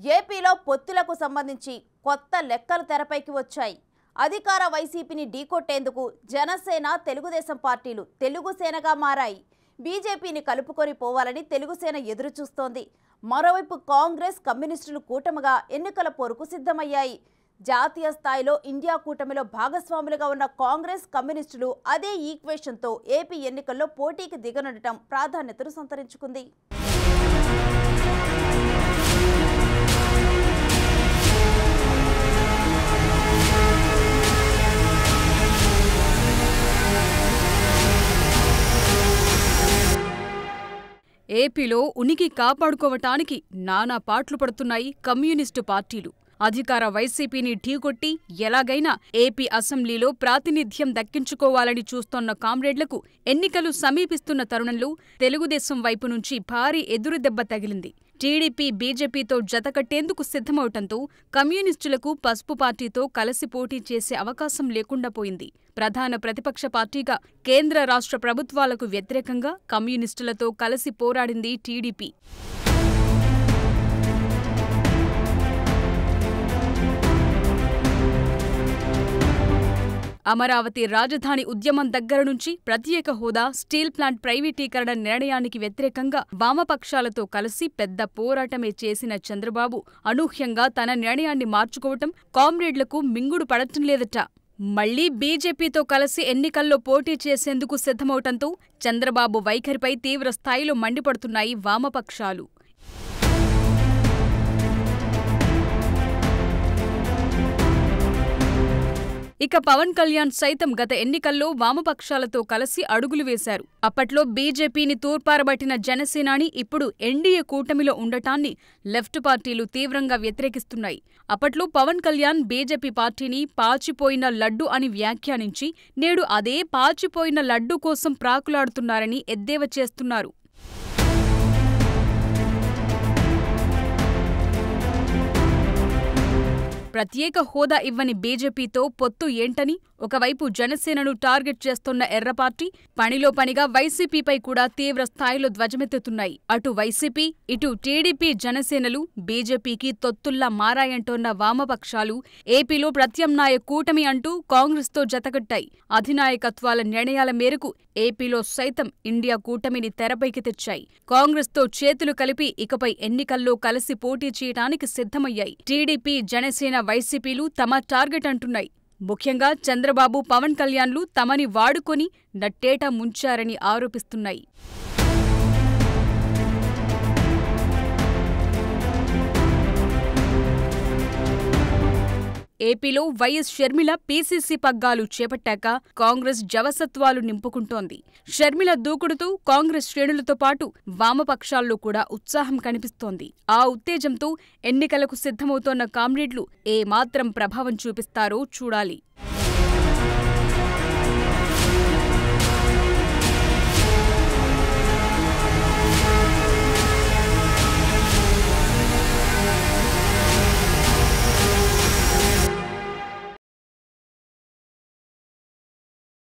ఏపీలో పొత్తులకు సంబంధించి కొత్త లెక్కలు తెరపైకి వచ్చాయి అధికార వైసీపీని ఢీకొట్టేందుకు జనసేన తెలుగుదేశం పార్టీలు తెలుగుసేనగా మారాయి బీజేపీని కలుపుకొని పోవాలని తెలుగుసేన ఎదురుచూస్తోంది మరోవైపు కాంగ్రెస్ కమ్యూనిస్టులు కూటమిగా ఎన్నికల పోరుకు సిద్ధమయ్యాయి జాతీయ స్థాయిలో ఇండియా కూటమిలో భాగస్వాములుగా ఉన్న కాంగ్రెస్ కమ్యూనిస్టులు అదే ఈక్వేషన్తో ఏపీ ఎన్నికల్లో పోటీకి దిగనుండటం ప్రాధాన్యతను సంతరించుకుంది ఏపీలో ఉనికి కాపాడుకోవటానికి నానా పాట్లు పడుతున్నాయి కమ్యూనిస్టు పార్టీలు అధికార వైసీపీని ఢీకొట్టి ఎలాగైనా ఏపీ అసెంబ్లీలో ప్రాతినిధ్యం దక్కించుకోవాలని చూస్తోన్న కామ్రేడ్లకు ఎన్నికలు సమీపిస్తున్న తరుణంలో తెలుగుదేశం వైపు నుంచి భారీ ఎదురుదెబ్బ తగిలింది టీడీపీ బీజేపీతో జతకట్టేందుకు సిద్ధమవటంతో కమ్యూనిస్టులకు పసుపు పార్టీతో కలిసి పోటీ చేసే అవకాశం లేకుండా పోయింది ప్రధాన ప్రతిపక్ష పార్టీగా కేంద్ర రాష్ట్ర ప్రభుత్వాలకు వ్యతిరేకంగా కమ్యూనిస్టులతో కలిసి పోరాడింది టీడీపీ అమరావతి రాజధాని ఉద్యమం దగ్గర నుంచి ప్రత్యేక హోదా స్టీల్ ప్లాంట్ ప్రైవేటీకరణ నిర్ణయానికి వ్యతిరేకంగా వామపక్షాలతో కలిసి పెద్ద పోరాటమే చేసిన చంద్రబాబు అనూహ్యంగా తన నిర్ణయాన్ని మార్చుకోవటం కామ్రేడ్లకు మింగుడు పడటం లేదట మళ్లీ బీజేపీతో కలిసి ఎన్నికల్లో పోటీ చేసేందుకు సిద్ధమవటంతో చంద్రబాబు వైఖరిపై తీవ్ర స్థాయిలో మండిపడుతున్నాయి వామపక్షాలు ఇక పవన్ కళ్యాణ్ సైతం గత ఎన్నికల్లో వామపక్షాలతో కలిసి అడుగులు వేశారు అప్పట్లో బీజేపీని తూర్పారబట్టిన జనసేనాని ఇప్పుడు ఎన్డీఏ కూటమిలో ఉండటాన్ని లెఫ్ట్ పార్టీలు తీవ్రంగా వ్యతిరేకిస్తున్నాయి అప్పట్లో పవన్ కళ్యాణ్ బీజేపీ పార్టీని పాచిపోయిన లడ్డు అని వ్యాఖ్యానించి నేడు అదే పాచిపోయిన లడ్డు కోసం ప్రాకులాడుతున్నారని ఎద్దేవా చేస్తున్నారు ప్రత్యేక హోదా ఇవ్వని బీజేపీతో పొత్తు ఏంటని ఒకవైపు జనసేనను టార్గెట్ చేస్తున్న ఎర్ర పార్టీ పనిలో పనిగా వైసీపీపై కూడా తీవ్ర స్థాయిలో ధ్వజమెత్తుతున్నాయి అటు వైసీపీ ఇటు టీడీపీ జనసేనలు బీజేపీకి తొత్తుల్లా మారాయంటోన్న వామపక్షాలు ఏపీలో ప్రత్యామ్నాయ కూటమి అంటూ కాంగ్రెస్తో జతకట్టాయి అధినాయకత్వాల నిర్ణయాల మేరకు ఏపీలో సైతం ఇండియా కూటమిని తెరపైకి తెచ్చాయి కాంగ్రెస్తో చేతులు కలిపి ఇకపై ఎన్నికల్లో కలిసి పోటీ చేయడానికి సిద్ధమయ్యాయి టీడీపీ జనసేన వైసీపీలు తమ టార్గెట్ అంటున్నాయి ముఖ్యంగా చంద్రబాబు పవన్ కళ్యాణ్లు తమని వాడుకొని నట్టేట ముంచారని ఆరోపిస్తున్నాయి ఏపీలో వైఎస్ షర్మిల పీసీసీ పగ్గాలు చేపట్టాక కాంగ్రెస్ జవసత్వాలు నింపుకుంటోంది షర్మిల దూకుడుతూ కాంగ్రెస్ శ్రేణులతో పాటు వామపక్షాల్లో కూడా ఉత్సాహం కనిపిస్తోంది ఆ ఉత్తేజంతో ఎన్నికలకు సిద్ధమవుతోన్న కామ్రేడ్లు ఏ మాత్రం ప్రభావం చూపిస్తారో చూడాలి